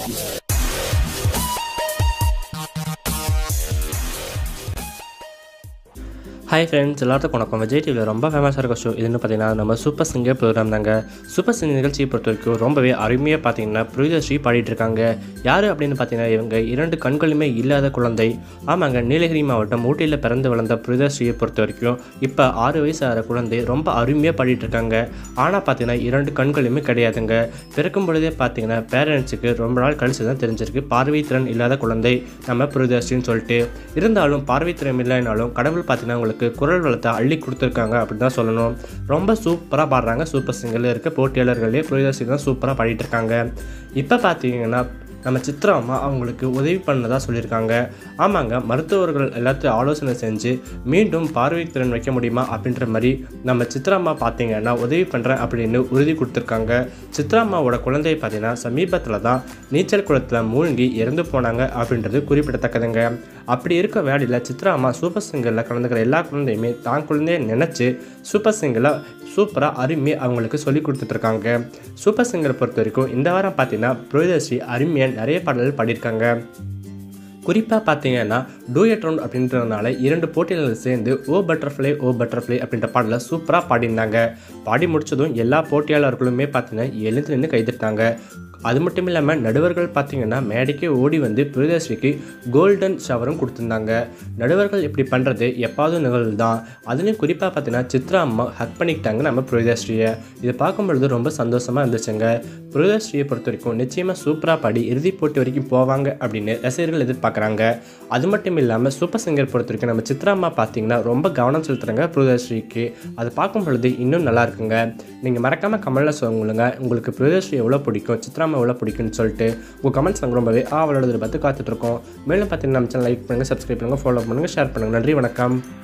hi friends எல்லாத்துக்கும் வணக்கம் விஜய் டிவியில் ரொம்ப ஃபேமஸாக இருக்க ஷோ இதுன்னு பார்த்தீங்கன்னா நம்ம சூப்பர் சிங்கர் ப்ரோக்ராம் தாங்க சூப்பர் சிங்கர் நிகழ்ச்சியை பொறுத்த வரைக்கும் ரொம்பவே அருமையாக பார்த்தீங்கன்னா பிரியதர்ஷி பாடிட்டு இருக்காங்க யார் அப்படின்னு பார்த்தீங்கன்னா இவங்க இரண்டு கண்களுமே இல்லாத குழந்தை ஆமாங்க நீலகிரி மாவட்டம் ஊட்டியில் பிறந்து வளர்ந்த பிரியதர்ஷியை பொறுத்த வரைக்கும் இப்போ ஆறு வயசு ஆகிற குழந்தை ரொம்ப அருமையாக பாடிட்டு இருக்காங்க ஆனால் பார்த்தீங்கன்னா இரண்டு கண்களுமே கிடையாதுங்க பிறக்கும் பொழுதே பார்த்தீங்கன்னா பேரண்ட்ஸுக்கு ரொம்ப நாள் கழிச்சு தான் தெரிஞ்சிருக்கு பார்வைத்திறன் இல்லாத குழந்தை நம்ம பிரியதர்ஷின்னு சொல்லிட்டு இருந்தாலும் பார்வைத்திறன் இல்லைனாலும் கடவுள் பார்த்தீங்கன்னா உங்களுக்கு குரல் வளத்தை அள்ளி கொடுத்துருக்காங்க அப்படின்னு தான் சொல்லணும் ரொம்ப சூப்பராக பாடுறாங்க சூப்பர் சிங்கரில் இருக்க போட்டியாளர்களே பிரியதர்ஷி தான் சூப்பராக பாடிட்டு இருக்காங்க இப்போ பார்த்தீங்கன்னா நம்ம சித்ரா அம்மா அவங்களுக்கு உதவி பண்ணதா சொல்லியிருக்காங்க ஆமாங்க மருத்துவர்கள் எல்லாத்தையும் ஆலோசனை செஞ்சு மீண்டும் பார்வைத்திறன் வைக்க முடியுமா அப்படின்ற மாதிரி நம்ம சித்ரா அம்மா பார்த்தீங்கன்னா உதவி பண்ணுறேன் அப்படின்னு உறுதி கொடுத்துருக்காங்க சித்ரா அம்மாவோட குழந்தைய பார்த்தீங்கன்னா சமீபத்தில் தான் நீச்சல் குளத்தில் மூழ்கி இறந்து போனாங்க அப்படின்றது குறிப்பிடத்தக்கதுங்க அப்படி இருக்க வேலையில் சித்ரா அம்மா சூப்பர் சிங்கரில் கலந்துக்கிற எல்லா குழந்தையுமே தான் குழந்தைய நினச்சி சூப்பர் சிங்கரில் சூப்பராக அருமையாக அவங்களுக்கு சொல்லி கொடுத்துட்ருக்காங்க சூப்பர் சிங்கரை பொறுத்த வரைக்கும் இந்த வாரம் பார்த்தீங்கன்னா பிரோதர்ஷி அருமையாக நிறைய பாடல்கள் பாடியிருக்காங்க குறிப்பாக பார்த்தீங்கன்னா டூயட் ரவுண்ட் அப்படின்றதுனால இரண்டு போட்டியாளர்கள் சேர்ந்து ஓ பட்டர்ஃப்ளை ஓ பட்டர்ஃப்ளை அப்படின்ற பாடலை சூப்பராக பாடியிருந்தாங்க பாடி முடிச்சதும் எல்லா போட்டியாளர்களுமே பார்த்தீங்கன்னா எழுந்து நின்று கைதிட்டாங்க அது மட்டும் இல்லாமல் நடுவர்கள் பார்த்தீங்கன்னா மேடைக்கே ஓடி வந்து பிரியதர்ஷிக்கு கோல்டன் ஷவரும் கொடுத்துருந்தாங்க நடுவர்கள் இப்படி பண்ணுறது எப்பாவது நிகழ்வு தான் அதுலேயும் குறிப்பாக பார்த்தீங்கன்னா சித்ரா அம்மா ஹக் பண்ணிக்கிட்டாங்க நம்ம பிரியதர்ஷியை இதை பார்க்கும்பொழுது ரொம்ப சந்தோஷமாக இருந்துச்சுங்க பிரியதர்ஷியை பொறுத்த வரைக்கும் நிச்சயமாக சூப்பராக பாடி இறுதிப் போட்டி வரைக்கும் போவாங்க அப்படின்னு ரசிகர்கள் எதிர்பார்க்குறாங்க அது மட்டும் இல்லாமல் சூப்பர் சிங்கர் பொறுத்த வரைக்கும் நம்ம சித்ரா அம்மா பார்த்தீங்கன்னா ரொம்ப கவனம் செலுத்துகிறாங்க பிரியதர்ஷிக்கு அது பார்க்கும் பொழுது இன்னும் நல்லா இருக்குங்க நீங்கள் மறக்காமல் கமலில் சொல்லுங்க உங்களுக்கு பிரியதர்ஷி எவ்வளோ பிடிக்கும் சித்ரா அம்மா எவ்வளோ பிடிக்கும்னு சொல்லிட்டு உங்கள் கமெண்ட்ஸ் நாங்கள் ரொம்பவே ஆவலோட பார்த்து காத்துட்ருக்கோம் மேலும் பார்த்தீங்கன்னா நம்ம சேனல் லைக் பண்ணுங்கள் சப்ஸ்கிரைப் பண்ணுங்கள் ஃபாலோ பண்ணுங்கள் ஷேர் பண்ணுங்கள் நன்றி வணக்கம்